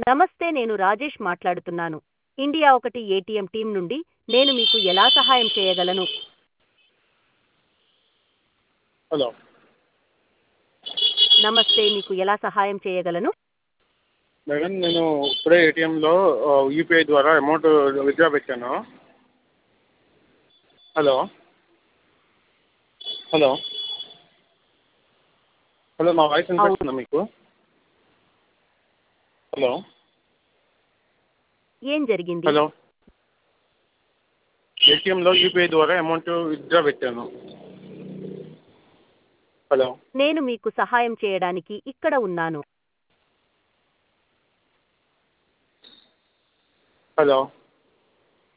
నమస్తే నేను రాజేష్ మాట్లాడుతున్నాను ఇండియా ఒకటి ఏటీఎం టీం నుండి నేను మీకు ఎలా సహాయం చేయగలను హలో నమస్తే మీకు ఎలా సహాయం చేయగలను మేడం నేను ఇప్పుడే ఏటీఎంలో యూపీఐ ద్వారా అమౌంట్ విత్డ్రా పెట్టాను హలో హలో హలో మా వాయిస్ వినిపిస్తుందా మీకు హలో ఏం జరిగింది హలో ఏటీఎంలో యూపీఐ ద్వారా అమౌంట్ విత్డ్రా పెట్టాను హలో నేను మీకు సహాయం చేయడానికి ఇక్కడ ఉన్నాను హలో